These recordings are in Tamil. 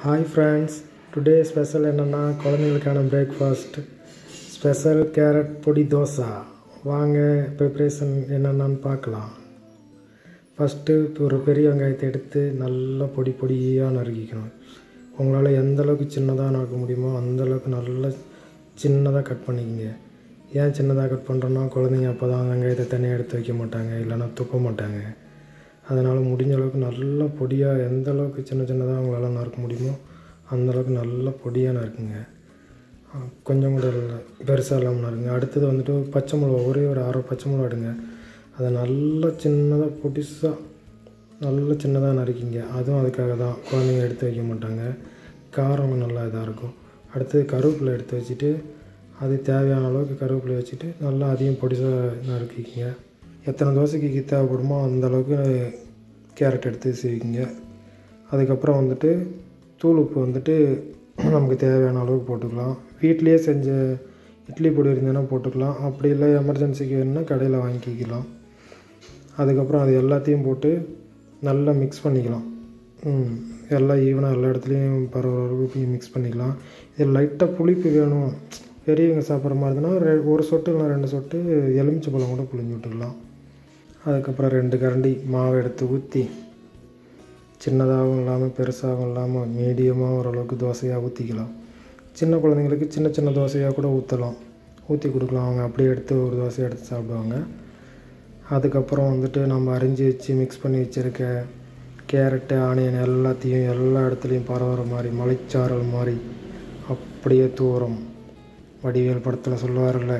ஹாய் ஃப்ரெண்ட்ஸ் டுடே ஸ்பெஷல் என்னென்னா குழந்தைங்களுக்கான பிரேக்ஃபாஸ்ட் ஸ்பெஷல் கேரட் பொடி தோசை வாங்க ப்ரிப்ரேஷன் என்னென்னு பார்க்கலாம் ஃபஸ்ட்டு ஒரு பெரிய வெங்காயத்தை எடுத்து நல்லா பொடி பொடியாக நறுக்கிக்கணும் உங்களால் எந்த அளவுக்கு சின்னதாக நறுக்க முடியுமோ அந்த அளவுக்கு நல்லா சின்னதாக கட் பண்ணிக்கங்க ஏன் சின்னதாக கட் பண்ணுறோன்னா குழந்தைங்க அப்போ தான் வெங்காயத்தை தனியாக எடுத்து வைக்க மாட்டாங்க இல்லைன்னா துப்ப மாட்டாங்க அதனால் முடிஞ்ச அளவுக்கு நல்ல பொடியாக எந்த அளவுக்கு சின்ன சின்னதாக உங்களால் நறுக்க முடியுமோ அந்த அளவுக்கு நல்ல பொடியாக நறுக்குங்க ஆ, கொஞ்சம் கூட இல்லை பெருசாக இல்லாமல் நறுக்குங்க அடுத்தது வந்துட்டு பச்சை மிளகா ஒரே ஒரு அரை பச்சை மிளகா எடுங்க அதை நல்லா சின்னதாக பொடிசாக நல்ல சின்னதாக நறுக்கிங்க அதுவும் அதுக்காக தான் குழந்தைங்க எடுத்து வைக்க மாட்டாங்க காரம் நல்லா இதாக இருக்கும் அடுத்தது கருவேப்பிலை எடுத்து வச்சுட்டு அது தேவையான அளவுக்கு கருவேப்பிலை வச்சுட்டு நல்லா அதையும் பொடிசாக நறுக்கிக்கிங்க எத்தனை தோசைக்கு தேவைப்படுமோ அந்த அளவுக்கு கேரட் எடுத்து செய்விங்க அதுக்கப்புறம் வந்துட்டு தூள் உப்பு வந்துட்டு நமக்கு தேவையான அளவுக்கு போட்டுக்கலாம் வீட்டிலேயே செஞ்ச இட்லி பொடி இருந்ததுன்னா போட்டுக்கலாம் அப்படி இல்லை எமர்ஜென்சிக்கு வேணும்னா கடையில் வாங்கிக்கலாம் அதுக்கப்புறம் அது எல்லாத்தையும் போட்டு நல்லா மிக்ஸ் பண்ணிக்கலாம் ம், எல்லாம் ஈவனாக எல்லா இடத்துலையும் பரவுற அளவுக்கு மிக்ஸ் பண்ணிக்கலாம் இது லைட்டாக புளிப்பு வேணும் பெரியவங்க சாப்பிட்ற மாதிரி இருந்ததுன்னா ரெ- ஒரு சொட்டு இல்லை ரெண்டு சொட்டு எலுமிச்சை பழம் கூட புளிஞ்சு விட்டுக்கலாம் அதுக்கப்புறம் ரெண்டு கரண்டி மாவை எடுத்து ஊற்றி சின்னதாகவும் இல்லாமல் பெருசாகவும் இல்லாமல் மீடியமாக ஓரளவுக்கு தோசையாக ஊற்றிக்கலாம் சின்ன குழந்தைங்களுக்கு சின்ன சின்ன தோசையாக கூட ஊற்றலாம் ஊற்றி கொடுக்கலாம் அவங்க அப்படியே எடுத்து ஒரு தோசையை எடுத்து சாப்பிடுவாங்க அதுக்கப்புறம் வந்துட்டு நம்ம அரிஞ்சு வச்சு மிக்ஸ் பண்ணி வச்சுருக்க கேரட்டு ஆனியன் எல்லாத்தையும் எல்லா இடத்துலையும் பரவுற மாதிரி மலைச்சாரல் மாதிரி அப்படியே தூரம் வடிவேல் படத்தில் சொல்லுவார்ல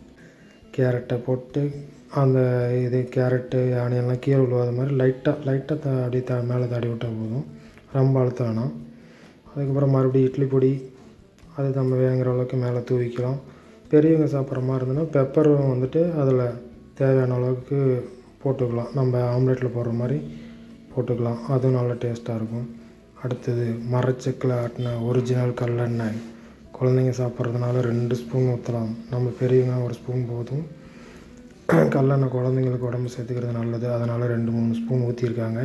கேரட்டை போட்டு அந்த இது கேரட்டு ஆனியன்லாம் கீழே விழுவாத மாதிரி லைட்டாக லைட்டாக த அப்படியே த மேலே தாடி விட்டால் போதும் ரொம்ப அழுத்த வேணாம் அதுக்கப்புறம் மறுபடியும் இட்லி பொடி அது நம்ம வேங்குற அளவுக்கு மேலே தூவிக்கலாம் பெரியவங்க சாப்பிட்ற மாதிரி இருந்ததுன்னா பெப்பரும் வந்துட்டு அதில் தேவையான அளவுக்கு போட்டுக்கலாம் நம்ம ஆம்லேட்டில் போடுற மாதிரி போட்டுக்கலாம் அதுவும் நல்ல டேஸ்ட்டாக இருக்கும் அடுத்தது மரச்செக்கில் ஆட்டின ஒரிஜினல் கல்லெண்ணெய் குழந்தைங்க சாப்பிட்றதுனால ரெண்டு ஸ்பூன் ஊற்றலாம் நம்ம பெரியவங்க ஒரு ஸ்பூன் போதும் கல்லெண்ணெய் குழந்தைங்களுக்கு உடம்பு சேர்த்துக்கிறது நல்லது அதனால் ரெண்டு மூணு ஸ்பூன் ஊற்றிருக்காங்க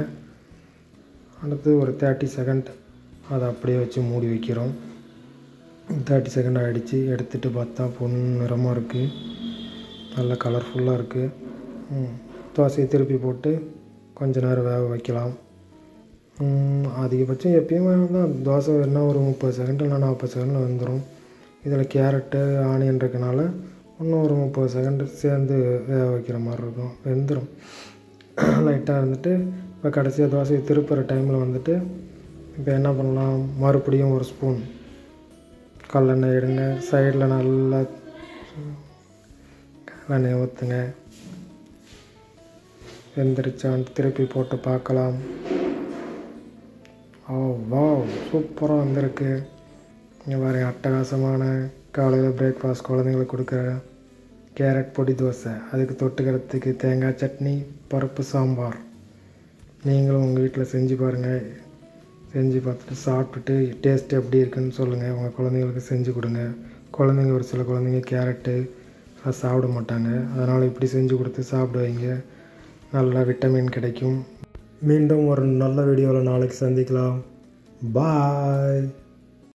அடுத்து ஒரு தேர்ட்டி செகண்ட் அதை அப்படியே வச்சு மூடி வைக்கிறோம் தேர்ட்டி செகண்ட் ஆகிடுச்சு எடுத்துகிட்டு பார்த்தா பொன் நிறமாக இருக்குது நல்ல கலர்ஃபுல்லாக இருக்குது தோசையை திருப்பி போட்டு கொஞ்ச நேரம் வேக வைக்கலாம் ம், அதிகபட்சம் எப்பயுமே தான் தோசை என்ன ஒரு முப்பது செகண்ட் இல்லை நாற்பது செகண்டில் வெந்துடும் இதில் கேரட்டு ஆனியன் இருக்கனால இன்னும் ஒரு முப்பது செகண்ட் சேர்ந்து வேக வைக்கிற மாதிரி இருக்கும் வெந்துடும் லைட்டாக இருந்துட்டு இப்போ கடைசியாக தோசையை திருப்புற டைமில் வந்துட்டு இப்போ என்ன பண்ணலாம் மறுபடியும் ஒரு ஸ்பூன் கல்லெண்ணெய் எடுங்க சைடில் நல்லா கல்லெண்ணெய் ஊற்றுங்க வெந்துருச்சான்னு திருப்பி போட்டு பார்க்கலாம் ஓ வாவ் சூப்பராக வந்திருக்கு இங்கே பாரு அட்டகாசமான காலையில் பிரேக்ஃபாஸ்ட் குழந்தைங்களுக்கு கொடுக்குற கேரட் பொடி தோசை அதுக்கு தொட்டுக்கிறதுக்கு தேங்காய் சட்னி பருப்பு சாம்பார் நீங்களும் உங்கள் வீட்டில் செஞ்சு பாருங்கள் செஞ்சு பார்த்துட்டு சாப்பிட்டுட்டு டேஸ்ட் எப்படி இருக்குன்னு சொல்லுங்கள் உங்கள் குழந்தைங்களுக்கு செஞ்சு கொடுங்க குழந்தைங்க ஒரு சில குழந்தைங்க கேரட்டு அதெல்லாம் சாப்பிட மாட்டாங்க அதனால் இப்படி செஞ்சு கொடுத்து சாப்பிட வைங்க நல்ல விட்டமின் கிடைக்கும் மீண்டும் ஒரு நல்ல வீடியோவில் நாளைக்கு சந்திக்கலாம் பாய்